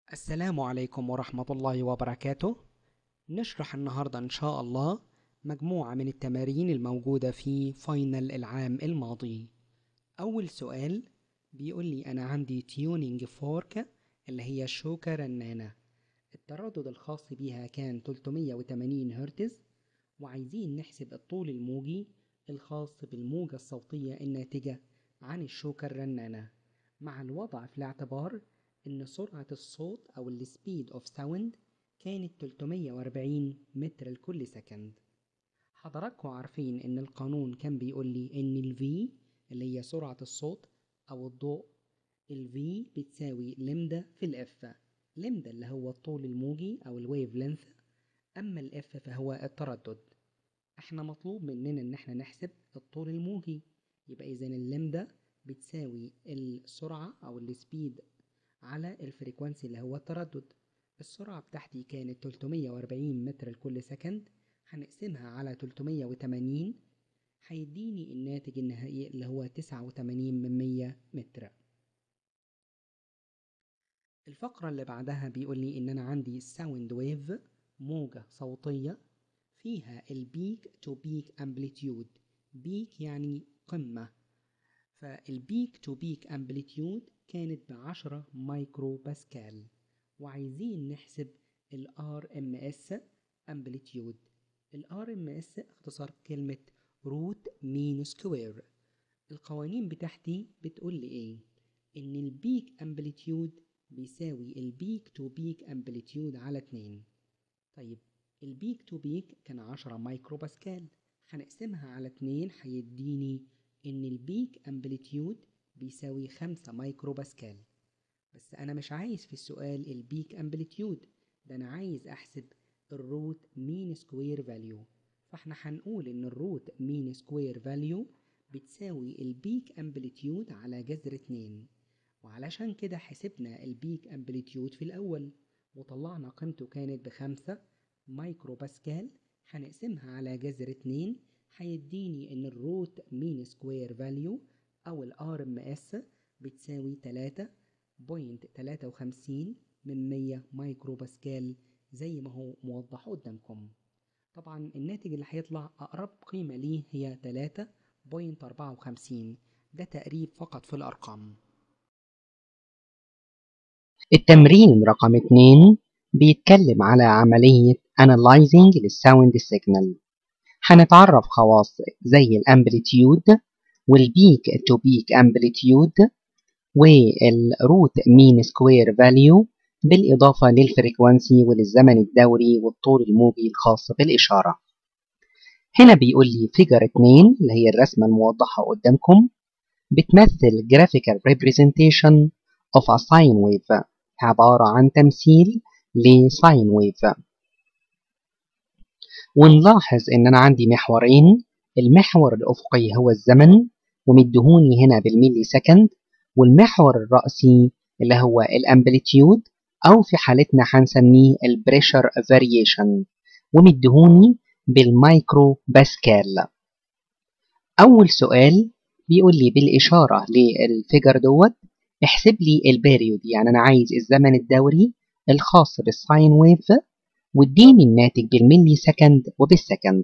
السلام عليكم ورحمة الله وبركاته نشرح النهاردة إن شاء الله مجموعة من التمارين الموجودة في فاينل العام الماضي أول سؤال بيقول لي أنا عندي تيونينج فورك اللي هي شوكة رنانة التردد الخاص بيها كان 380 هرتز وعايزين نحسب الطول الموجي الخاص بالموجة الصوتية الناتجة عن الشوكة الرنانة مع الوضع في الاعتبار إن سرعة الصوت أو ال speed of sound كانت 340 متر لكل سكند حضراتكم عارفين إن القانون كان بيقول لي إن ال V اللي هي سرعة الصوت أو الضوء ال V بتساوي لمدة في ال F لمدة اللي هو الطول الموجي أو ال wave length أما ال F فهو التردد احنا مطلوب مننا إن احنا نحسب الطول الموجي يبقى إذا اللمدة بتساوي السرعة أو السبيد على الفريكوانسي اللي هو التردد السرعة بتاعتي كانت 340 متر لكل سكند هنقسمها على 380 هيديني الناتج النهائي اللي هو 89 من 100 متر الفقرة اللي بعدها بيقول لي إن أنا عندي ساوند ويف موجة صوتية فيها البيك تو بيك امبليتيود بيك يعني قمة فالبيك تو بيك امبليتيود كانت بعشرة مايكرو باسكال وعايزين نحسب ال RMS امبليتيود ال RMS اختصار كلمة روت مين سكوير القوانين بتاعتي بتقول لي ايه ان البيك امبليتيود بيساوي البيك تو بيك امبليتيود على اتنين طيب البيك تو بيك كان عشرة مايكرو باسكال هنقسمها على اتنين هيديني ان البيك امبليتيود بيساوي خمسة مايكرو باسكال بس أنا مش عايز في السؤال البيك أمبليتيود ده أنا عايز أحسب الروت مين سكوير فاليو فاحنا هنقول إن الروت مين سكوير فاليو بتساوي البيك أمبليتيود على جذر اتنين وعلشان كده حسبنا البيك أمبليتيود في الأول وطلعنا قيمته كانت بخمسة مايكرو باسكال هنقسمها على جذر اتنين هيديني إن الروت مين سكوير فاليو أو ال RMS بتساوي تلاتة بوينت تلاتة وخمسين من مية مايكرو باسكال زي ما هو موضح قدامكم طبعا الناتج اللي هيطلع أقرب قيمة ليه هي تلاتة بوينت أربعة وخمسين ده تقريب فقط في الأرقام التمرين رقم اتنين بيتكلم على عملية Analyzing للساوند سيجنال هنتعرف خواص زي الامبليتيود والبيك تو بيك امبليتيود والروت مين سكوير فاليو بالإضافة للفريكوانسي وللزمن الدوري والطول الموجي الخاص بالإشارة هنا بيقول لي فيجر 2 اللي هي الرسمة الموضحة قدامكم بتمثل graphical representation of a sine wave عبارة عن تمثيل لساين ويف ونلاحظ إن أنا عندي محورين المحور الأفقي هو الزمن ومدهوني هنا بالملي سكند والمحور الرأسي اللي هو الامبليتيود أو في حالتنا هنسميه البريشر فاريشن ومدهوني بالمايكرو باسكال أول سؤال بيقول لي بالإشارة للفيجر دوت احسب لي البيريود يعني أنا عايز الزمن الدوري الخاص بالساين ويف واديني الناتج بالملي سكند وبالسكند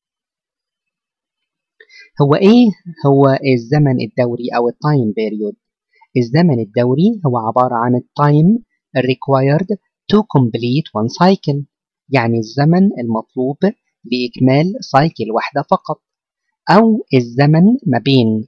هو ايه هو الزمن الدوري او التايم بيريود الزمن الدوري هو عبارة عن التايم required to complete one cycle يعني الزمن المطلوب لإكمال سايكل واحدة فقط أو الزمن ما بين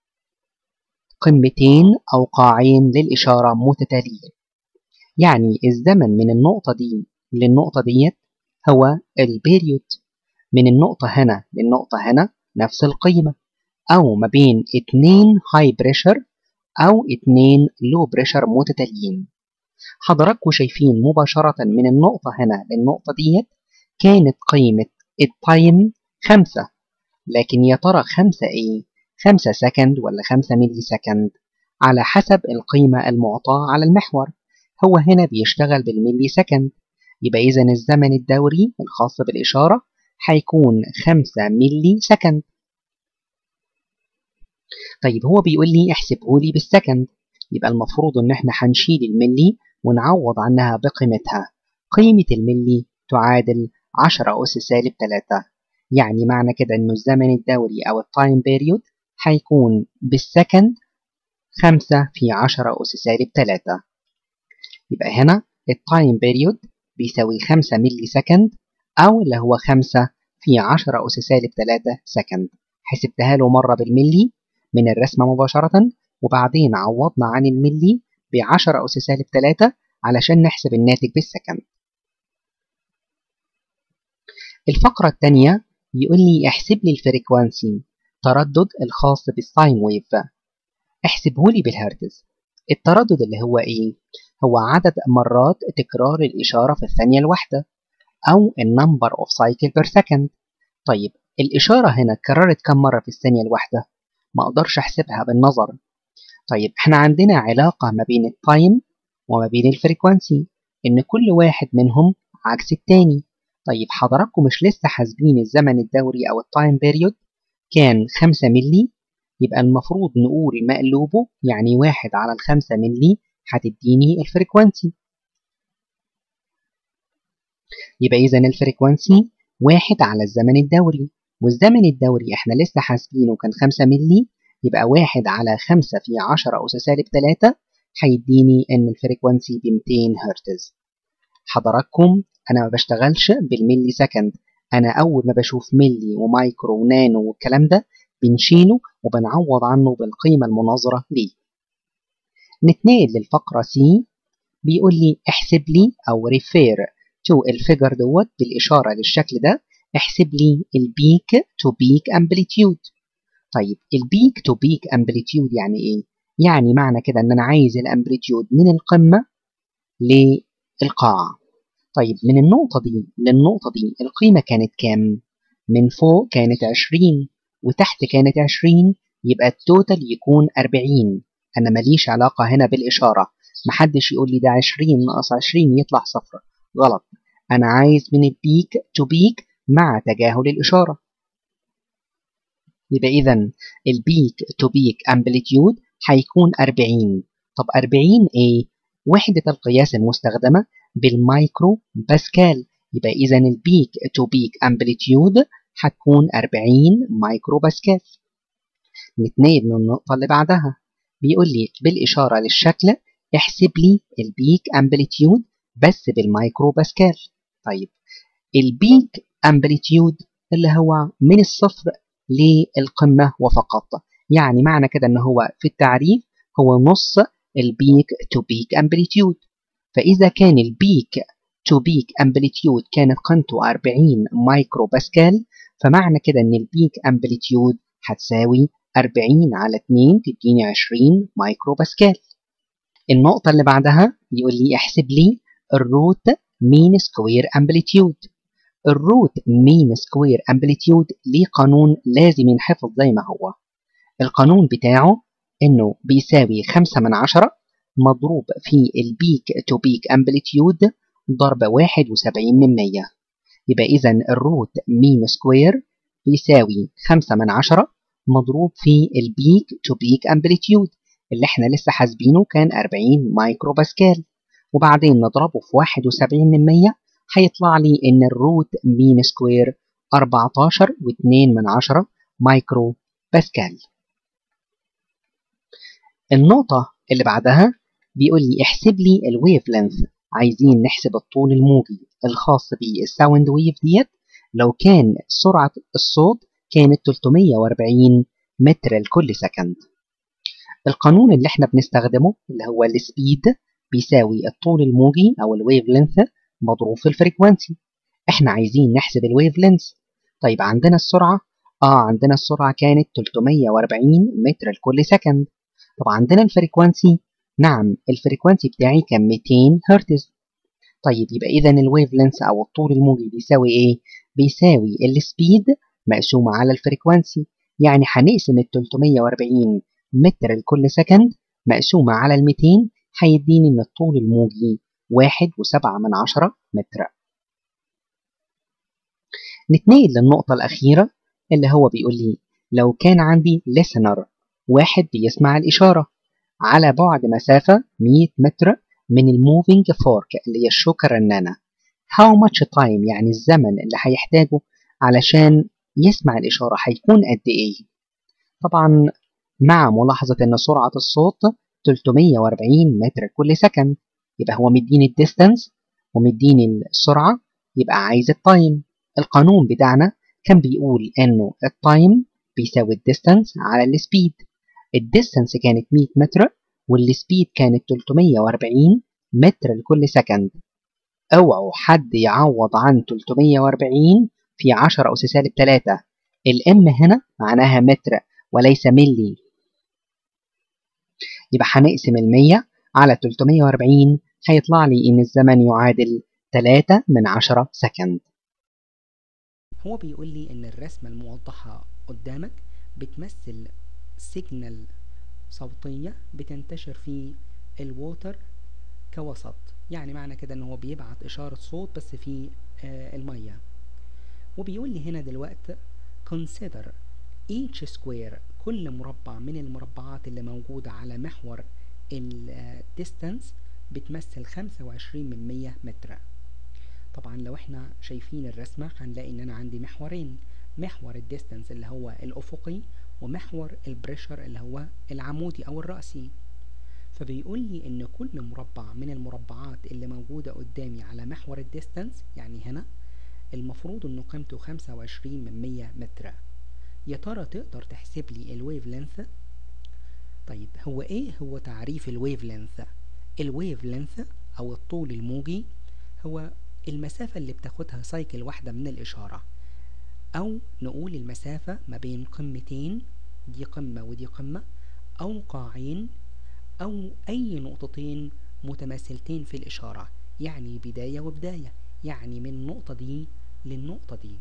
قمتين أو قاعين للإشارة متتالية يعني الزمن من النقطة دي للنقطة ديت هو البيريود من النقطة هنا للنقطة هنا نفس القيمة أو ما بين اتنين هاي بريشر أو اتنين لو بريشر متتاليين حضراتكم شايفين مباشرة من النقطة هنا للنقطة ديت كانت قيمة التايم خمسة لكن يا ترى خمسة ايه؟ خمسة سكند ولا خمسة ملي سكند على حسب القيمة المعطاة على المحور هو هنا بيشتغل بالملي سكند يبقى إذا الزمن الدوري الخاص بالإشارة هيكون خمسة ملي سكند طيب هو بيقول لي احسبه لي بالسكند يبقى المفروض ان احنا هنشيل الملي ونعوض عنها بقيمتها قيمة الملي تعادل 10 أس سالب 3 يعني معنى كده إنه الزمن الدوري أو التايم بيريود هيكون بالسكند 5 في 10 أس سالب 3 يبقى هنا التايم بيريود بيساوي 5 ملي سكند أو اللي هو 5 في 10 أس سالب 3 سكند حسبتها له مرة بالملي من الرسمة مباشرة وبعدين عوضنا عن الملي ب 10 أس سالب 3 علشان نحسب الناتج بالسكند الفقرة الثانية يقول لي احسب لي الفريكوانسي تردد الخاص بالساين ويف احسبه لي بالهرتز التردد اللي هو ايه هو عدد مرات تكرار الإشارة في الثانية الواحدة أو النمبر of cycle per second طيب الإشارة هنا اتكررت كم مرة في الثانية الواحدة ما أقدرش أحسبها بالنظر طيب احنا عندنا علاقة ما بين التايم وما بين الفريكوانسي إن كل واحد منهم عكس التاني طيب حضراتكم مش لسه حاسبين الزمن الدوري أو التايم بيريود كان 5 ملي يبقى المفروض نقول مقلوبه يعني واحد على الخمسة ملي هتديني الفريكوانسي يبقى إذا الفريكوانسي واحد على الزمن الدوري والزمن الدوري احنا لسه حاسبينه كان 5 ملي يبقى واحد على 5 في 10 أس سالب 3 هيديني إن الفريكوانسي ب 200 هرتز حضراتكم أنا ما بشتغلش بالملي سكند أنا أول ما بشوف ملي ومايكرو ونانو والكلام ده بنشيله وبنعوض عنه بالقيمة المناظرة ليه نتنقل للفقرة سي بيقول لي احسب لي أو ريفير تو الفيجر دوت بالإشارة للشكل ده احسب لي البيك تو بيك امبليتيود طيب البيك تو بيك امبليتيود يعني ايه؟ يعني معنى كده ان انا عايز الامبليتيود من القمة للقاع طيب من النقطة دي للنقطة دي القيمة كانت كام؟ من فوق كانت 20 وتحت كانت 20 يبقى التوتال يكون 40 أنا ماليش علاقة هنا بالإشارة محدش يقول لي ده 20 ناقص 20 يطلع صفر غلط أنا عايز من البيك تو بيك مع تجاهل الإشارة يبقى إذا البيك تو بيك أمبليتيود هيكون 40 طب 40 إيه؟ وحدة القياس المستخدمة بالمايكرو باسكال يبقى إذا البيك تو بيك أمبليتيود هتكون 40 مايكرو باسكال نتنقل للنقطة اللي بعدها بيقول لي بالإشارة للشكل احسب لي البيك أمبليتيود بس بالمايكرو باسكال طيب البيك أمبليتيود اللي هو من الصفر للقمة وفقط يعني معنى كده ان هو في التعريف هو نص البيك تو بيك امبليتيود فإذا كان البيك تو بيك امبليتيود كانت قيمته 40 مايكرو باسكال فمعنى كده ان البيك امبليتيود هتساوي 40 على 2 تديني 20 مايكرو باسكال النقطة اللي بعدها يقول لي احسب لي الروت مين سكوير امبليتيود الروت مين سكوير امبليتيود ليه قانون لازم ينحفظ زي ما هو القانون بتاعه انه بيساوي 5 من 10 مضروب في البيك تو بيك امبليتيود ضرب 71 من 100 يبقى اذا الروت مين سكوير بيساوي 5 من 10 مضروب في البيك تو بيك امبليتيود اللي احنا لسه حاسبينه كان 40 مايكرو باسكال وبعدين نضربه في 71 من 100 هيطلع لي ان الروت مين سكوير 14 و2 من 10 مايكرو باسكال النقطة اللي بعدها بيقول لي احسب لي الويف لينث عايزين نحسب الطول الموجي الخاص بالساوند ويف ديت لو كان سرعة الصوت كانت 340 متر لكل سكند القانون اللي احنا بنستخدمه اللي هو السبيد بيساوي الطول الموجي او الويف لينث مضروب في الفريكوانسي احنا عايزين نحسب الويف لينث طيب عندنا السرعة اه عندنا السرعة كانت 340 متر لكل سكند طب عندنا الفريكوانسي نعم الفريكوانسي بتاعي كان 200 هرتز طيب يبقى اذا الويف لينث او الطول الموجي بيساوي ايه بيساوي السبيد مقسومة على الفريكوانسي يعني هنقسم ال 340 متر لكل سكند مقسومة على ال 200 هيديني ان الطول الموجي واحد وسبعة من عشرة متر نتنقل للنقطة الأخيرة اللي هو بيقول لي لو كان عندي listener واحد بيسمع الإشارة على بعد مسافة 100 متر من الموفينج فورك اللي هي الشوكة الرنانة how much time يعني الزمن اللي هيحتاجه علشان يسمع الإشارة هيكون قد إيه طبعا مع ملاحظة إن سرعة الصوت 340 متر كل سكند يبقى هو مديني الديستانس ومديني السرعة يبقى عايز التايم القانون بتاعنا كان بيقول إنه التايم بيساوي الديستانس على السبيد الديستانس كانت 100 متر والسبيد كانت 340 متر لكل سكند اوعوا حد يعوض عن 340 في 10 أس سالب 3 الام هنا معناها متر وليس ملي يبقى هنقسم ال 100 على 340 هيطلع لي إن الزمن يعادل 3 من 10 سكند هو بيقول لي ان الرسمة الموضحة قدامك بتمثل سيجنال صوتية بتنتشر في الووتر كوسط يعني معنى كده ان هو بيبعت اشارة صوت بس في آه المية وبيقول لي هنا دلوقتي consider each square كل مربع من المربعات اللي موجودة على محور الديستانس بتمثل 25 من 100 متر طبعا لو احنا شايفين الرسمة هنلاقي ان انا عندي محورين محور الديستانس اللي هو الافقي ومحور البريشر اللي هو العمودي او الرأسي فبيقول لي ان كل مربع من المربعات اللي موجودة قدامي على محور الديستانس يعني هنا المفروض انه قيمته 25 من 100 متر يا ترى تقدر تحسب لي الويف لينث طيب هو ايه هو تعريف الويف لينث الويف لينث او الطول الموجي هو المسافة اللي بتاخدها سايكل واحدة من الإشارة أو نقول المسافة ما بين قمتين دي قمة ودي قمة أو قاعين أو أي نقطتين متماثلتين في الإشارة يعني بداية وبداية يعني من النقطة دي للنقطة دي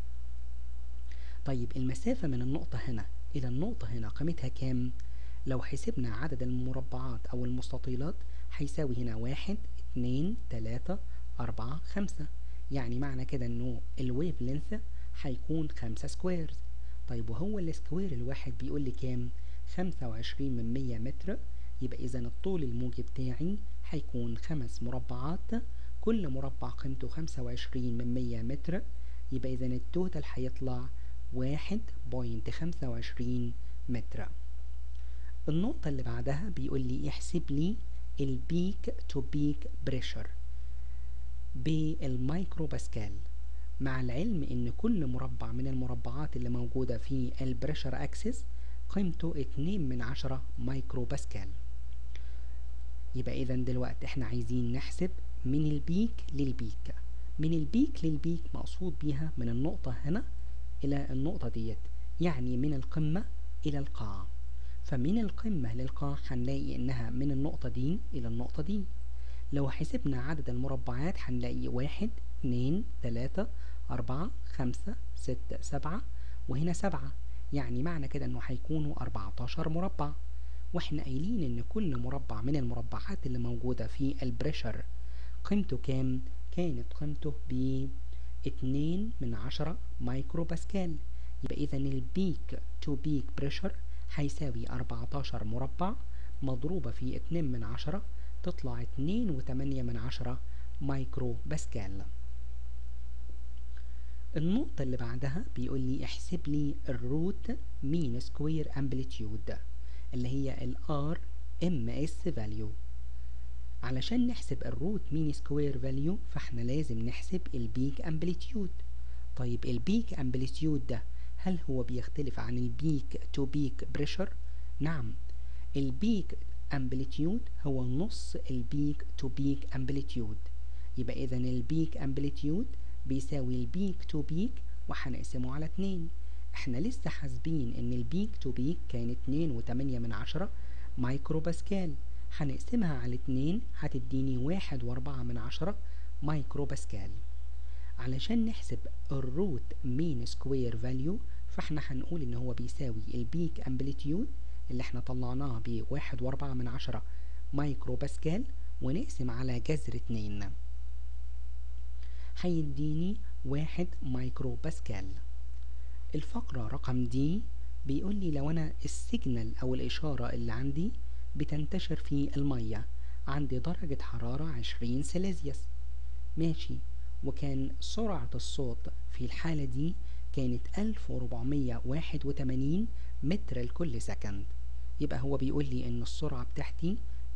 طيب المسافة من النقطة هنا إلى النقطة هنا قيمتها كام؟ لو حسبنا عدد المربعات أو المستطيلات هيساوي هنا واحد اتنين تلاتة أربعة خمسة يعني معنى كده إنه الويف لينث هيكون خمسة سكويرز طيب وهو السكوير الواحد بيقول لي كام؟ خمسة وعشرين من مية متر يبقى إذا الطول الموجي بتاعي هيكون خمس مربعات كل مربع قيمته خمسة وعشرين من مية متر يبقى إذا التوتال هيطلع واحد بوينت خمسة وعشرين متر النقطة اللي بعدها بيقول لي احسب لي البيك تو بيك بريشر بالمايكرو باسكال مع العلم ان كل مربع من المربعات اللي موجودة في البريشر اكسس قيمته اتنين من عشرة مايكرو باسكال يبقى اذا دلوقتي احنا عايزين نحسب من البيك للبيك من البيك للبيك مقصود بيها من النقطة هنا إلى النقطة ديت يعني من القمة إلى القاع فمن القمة للقاع هنلاقي إنها من النقطة دي إلى النقطة دي لو حسبنا عدد المربعات هنلاقي واحد اتنين تلاتة أربعة خمسة ستة سبعة وهنا سبعة يعني معنى كده إنه هيكونوا أربعتاشر مربع واحنا قايلين إن كل مربع من المربعات اللي موجودة في البريشر قيمته كام؟ كانت قيمته ب اتنين من عشرة مايكرو باسكال يبقى إذا البيك تو بيك بريشر هيساوي أربعتاشر مربع مضروبة في اتنين من عشرة تطلع اتنين وتمانية من عشرة مايكرو باسكال النقطة اللي بعدها بيقول لي احسب لي الروت مين سكوير امبليتيود اللي هي ال R MS value علشان نحسب الروت مين سكوير فاليو فاحنا لازم نحسب البيك امبليتيود طيب البيك امبليتيود ده هل هو بيختلف عن البيك تو بيك بريشر نعم البيك امبليتيود هو نص البيك تو بيك امبليتيود يبقى اذا البيك امبليتيود بيساوي البيك تو بيك وهنقسمه على اتنين احنا لسه حاسبين ان البيك تو بيك كان اتنين وتمانية من عشرة مايكرو باسكال هنقسمها على اتنين هتديني واحد واربعة من عشرة مايكرو باسكال علشان نحسب الروت مين سكوير فاليو فاحنا هنقول ان هو بيساوي البيك امبليتيود اللي احنا طلعناها بواحد واربعة من عشرة مايكرو باسكال ونقسم على جذر اتنين هيديني واحد مايكرو باسكال الفقرة رقم دي بيقول لي لو انا السيجنال او الاشارة اللي عندي بتنتشر في المية عند درجة حرارة عشرين سيليزيوس ماشي وكان سرعة الصوت في الحالة دي كانت 1481 متر لكل سكند يبقى هو بيقول لي ان السرعة بتاعتي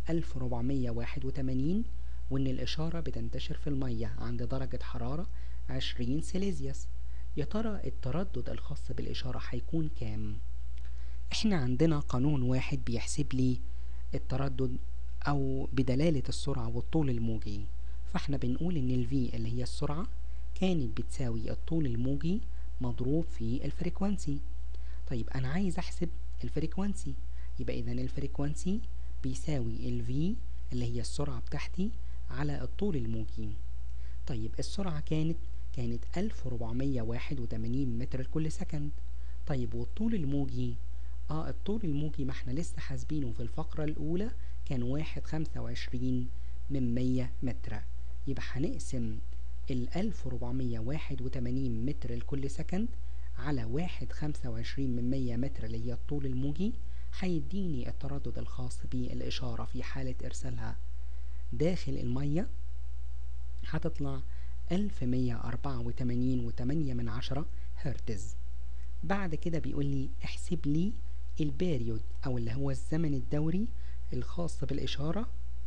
1481 وان الاشارة بتنتشر في المية عند درجة حرارة 20 سيليزيوس يا ترى التردد الخاص بالاشارة هيكون كام احنا عندنا قانون واحد بيحسب لي التردد او بدلالة السرعة والطول الموجي فاحنا بنقول ان ال V اللي هي السرعة كانت بتساوي الطول الموجي مضروب في الفريكوانسي طيب انا عايز احسب الفريكوانسي يبقى اذا الفريكوانسي بيساوي ال V اللي هي السرعة بتاعتي على الطول الموجي طيب السرعة كانت كانت 1481 متر لكل سكند طيب والطول الموجي اه الطول الموجي ما احنا لسه حاسبينه في الفقرة الأولى كان واحد خمسة وعشرين من مية متر يبقى هنقسم ال 1481 متر لكل سكند على واحد خمسة وعشرين من مية متر اللي هي الطول الموجي هيديني التردد الخاص بالإشارة في حالة إرسالها داخل المية هتطلع ألف مية أربعة وتمانين وتمانية من عشرة هرتز بعد كده بيقول لي احسب لي الباريود أو اللي هو الزمن الدوري الخاص بالإشارة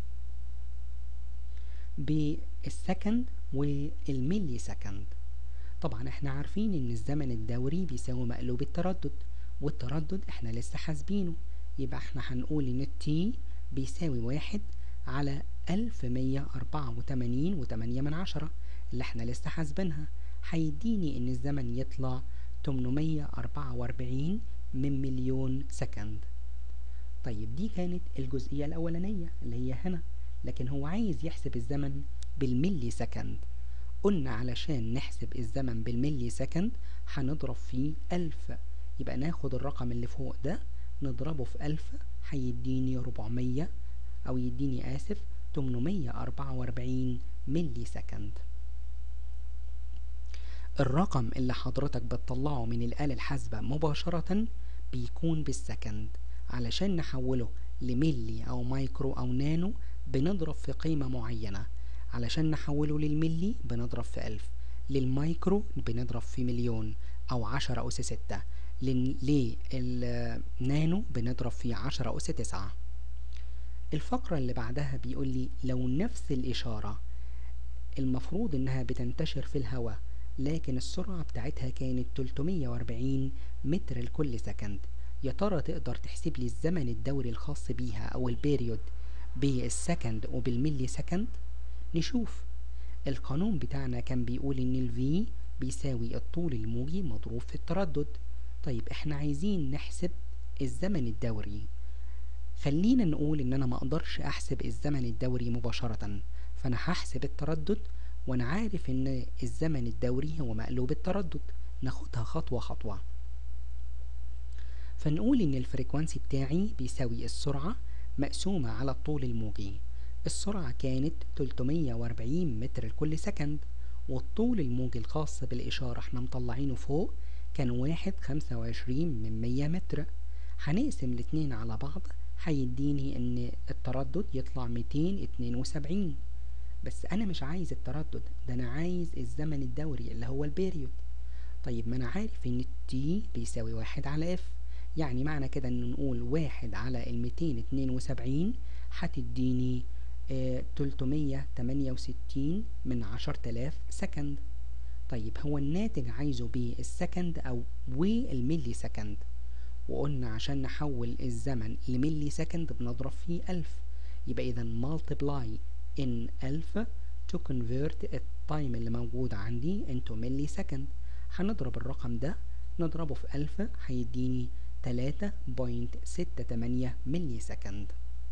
بالسكند والملي سكند طبعا احنا عارفين ان الزمن الدوري بيساوي مقلوب التردد والتردد احنا لسه حاسبينه يبقى احنا هنقول ان التي بيساوي واحد على ألف مية أربعة وتمانين وتمانية من عشرة اللي احنا لسه حاسبينها هيديني ان الزمن يطلع تمنمية أربعة وأربعين من مليون سكند طيب دي كانت الجزئية الأولانية اللي هي هنا لكن هو عايز يحسب الزمن بالملي سكند قلنا علشان نحسب الزمن بالملي سكند هنضرب فيه ألف يبقى ناخد الرقم اللي فوق ده نضربه في ألف هيديني ربعمية أو يديني آسف تمنمية أربعة وأربعين ملي سكند الرقم اللي حضرتك بتطلعه من الآلة الحاسبة مباشرة بيكون بالسكند علشان نحوله لملي أو مايكرو أو نانو بنضرب في قيمة معينة علشان نحوله للملي بنضرب في ألف للمايكرو بنضرب في مليون أو عشرة أس ستة للنانو بنضرب في عشرة أس تسعة الفقرة اللي بعدها بيقول لي لو نفس الإشارة المفروض إنها بتنتشر في الهواء لكن السرعة بتاعتها كانت 340 متر لكل سكند يا ترى تقدر تحسب لي الزمن الدوري الخاص بيها أو البيريود بالسكند وبالملي سكند نشوف القانون بتاعنا كان بيقول ان ال V بيساوي الطول الموجي مضروب في التردد طيب احنا عايزين نحسب الزمن الدوري خلينا نقول ان انا ما اقدرش احسب الزمن الدوري مباشرة فانا هحسب التردد وانا عارف ان الزمن الدوري هو مقلوب التردد ناخدها خطوة خطوة فنقول ان الفريكوانسي بتاعي بيساوي السرعة مقسومة على الطول الموجي السرعة كانت 340 متر لكل سكند والطول الموجي الخاص بالإشارة احنا مطلعينه فوق كان واحد خمسة وعشرين من مية متر هنقسم الاتنين على بعض هيديني ان التردد يطلع ميتين اتنين وسبعين بس انا مش عايز التردد ده انا عايز الزمن الدوري اللي هو البيريود طيب ما انا عارف ان التي بيساوي واحد على اف يعني معنى كده ان نقول واحد على الميتين اتنين وسبعين هتديني تلتمية تمانية وستين من عشر تلاف سكند طيب هو الناتج عايزه بالسكند او والملي سكند وقلنا عشان نحول الزمن لملي سكند بنضرب فيه ألف يبقى إذا multiply in ألف to convert التايم اللي موجود عندي into ملي سكند هنضرب الرقم ده نضربه في ألف هيديني تلاتة بوينت ستة تمانية ملي سكند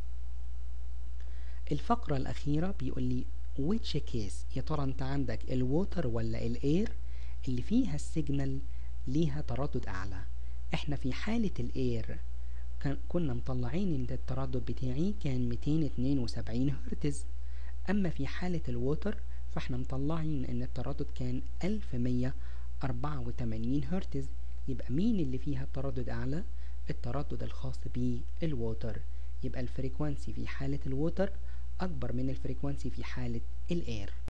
الفقرة الأخيرة بيقول لي which case يا ترى أنت عندك الووتر ولا الاير اللي فيها السيجنال ليها تردد أعلى احنا في حالة الاير كنا مطلعين ان التردد بتاعي كان 272 هرتز اما في حالة الووتر فاحنا مطلعين ان التردد كان 1184 هرتز يبقى مين اللي فيها التردد اعلى التردد الخاص بالووتر يبقى الفريكوانسي في حالة الووتر أكبر من الفريكوانسي في حالة الاير